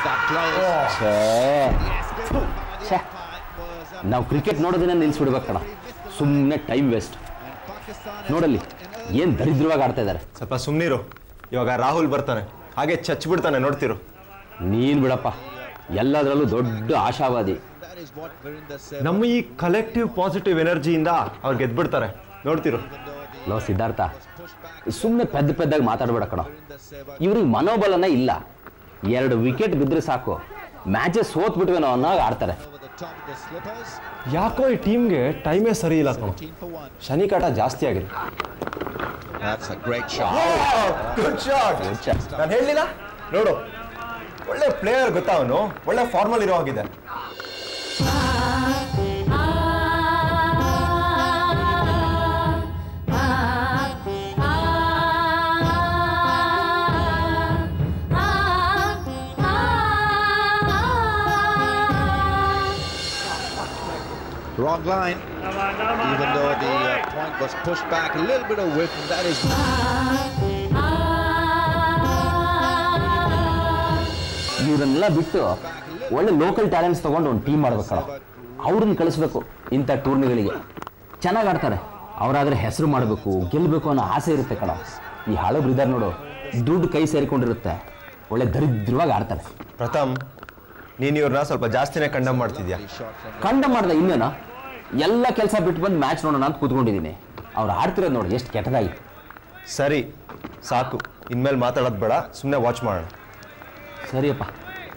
that close. ಛೇ ಛೇ ನಾವು ಕ್ರಿಕೆಟ್ ನೋಡೋದನ್ನ ನಿಲ್ಲಿಸ್ಬಿಡ್ಬೇಕು ಕಣ ಸುಮ್ಮನೆ ಟೈಮ್ ವೇಸ್ಟ್ ನೋಡಲ್ಲಿ ಏನು ದರಿದ್ರವಾಗಿ ಆಡ್ತಾ ಇದ್ದಾರೆ ಸ್ವಲ್ಪ ಸುಮ್ಮನಿರು ಇವಾಗ ರಾಹುಲ್ ಬರ್ತಾನೆ ಹಾಗೆ ಚಚ್ಬಿಡ್ತಾನೆ ನೋಡ್ತಿರು ನೀನು ಬಿಡಪ್ಪ ಎಲ್ಲದರಲ್ಲೂ ದೊಡ್ಡ ಆಶಾವಾದಿ That is what Virinder said. ನಮ್ಮ ಈ ಕಲೆಕ್ಟಿವ್ ಪಾಸಿಟಿವ್ ಎನರ್ಜಿಯಿಂದ ಅವ್ರು ಗೆದ್ಬಿಡ್ತಾರೆ ನೋಡ್ತಿರು ಲೋ ಸಿದ್ಧಾರ್ಥ ಸುಮ್ಮನೆ ಪೆದ್ದ ಪೆದ್ದಾಗಿ ಮಾತಾಡ್ಬೇಡ ಕಣ ಇವ್ರಿಗೆ ಮನೋಬಲನೇ ಇಲ್ಲ ಎರಡು ವಿಕೆಟ್ ಬಿದ್ದರೆ ಸಾಕು ಮ್ಯಾಚಸ್ ಸೋತ್ಬಿಟ್ವೇನೋ ಅನ್ನೋವಾಗ ಆಡ್ತಾರೆ Over the top of the slippers. ಯಾಕೋ ಈ ಟೀಮ್ಗೆ ಟೈಮೇ ಸರಿ ಇಲ್ಲ ಕಣೋ 17 for 1. ಶನಿ ಕಾಟ ಜಾಸ್ತಿ ಆಗಿದೆ That's a great shot. Good shot ನಾನು ಹೇಳಲಿಲ್ಲ ನೋಡು ಒಳ್ಳೆ ಪ್ಲೇಯರ್ ಗೊತ್ತಾ ಅವನು ಒಳ್ಳೆ ಫಾರ್ಮಲ್ ಇರೋ ಹಾಗಿದೆ Wrong line. Even though the uh, point was pushed back, a little bit of width, and that is ಇವರನ್ನೆಲ್ಲ ಬಿಟ್ಟು ಒಳ್ಳೆ ಲೋಕಲ್ ಟ್ಯಾಲೆಂಟ್ಸ್ ತೊಗೊಂಡು ಒಂದು ಟೀಮ್ ಮಾಡ್ಬೇಕು ಕಣ ಅವ್ರನ್ನ ಕಳಿಸ್ಬೇಕು ಇಂಥ ಟೂರ್ನಿಗಳಿಗೆ ಚೆನ್ನಾಗಿ ಆಡ್ತಾರೆ ಅವರಾದ್ರೆ ಹೆಸರು ಮಾಡಬೇಕು ಗೆಲ್ಲಬೇಕು ಅನ್ನೋ ಆಸೆ ಇರುತ್ತೆ ಕಣ ಈ ಹಳಬ್ರು ಇದ್ದಾರೆ ನೋಡು ದುಡ್ಡು ಕೈ ಸೇರಿಕೊಂಡಿರುತ್ತೆ ಒಳ್ಳೆ ದರಿದ್ರವಾಗಿ ಆಡ್ತಾರೆ ಪ್ರಥಮ್ ನೀನು ಇವ್ರನ್ನ ಸ್ವಲ್ಪ ಜಾಸ್ತಿನೇ ಕಂಡಮ್ ಮಾಡ್ತಿದ್ಯಾ shot from ಕಂಡ ಮಾಡ್ದೆ ಇನ್ನೇನ ಎಲ್ಲ ಕೆಲಸ ಬಿಟ್ಟು ಬಂದು ಮ್ಯಾಚ್ ನೋಡೋಣ ಅಂತ ಕೂತ್ಕೊಂಡಿದ್ದೀನಿ ಅವ್ರು ಆಡ್ತಿರೋದು ನೋಡಿ ಎಷ್ಟು ಕೆಟ್ಟದಾಗಿ ಸರಿ ಸಾಕು ಇನ್ಮೇಲೆ ಮಾತಾಡೋದು ಬೇಡ ಸುಮ್ಮನೆ ವಾಚ್ ಮಾಡೋಣ ಸರಿಯಪ್ಪ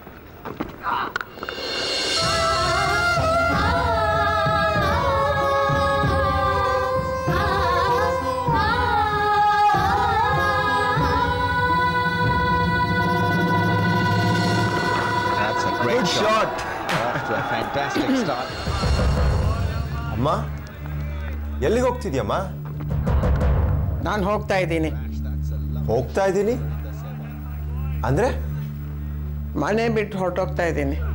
That's a great Good shot. Off to a fantastic start. ಅಮ್ಮ ಎಲ್ಲಿಗೆ ಹೋಗ್ತಿದ್ಯಮ್ಮ ನಾನು ಹೋಗ್ತಾ ಇದ್ದೀನಿ ಹೋಗ್ತಾ ಇದ್ದೀನಿ ಅಂದ್ರೆ ಮನೆ ಬಿಟ್ಟು ಹೊರಟೋಗ್ತಾ ಇದ್ದೀನಿ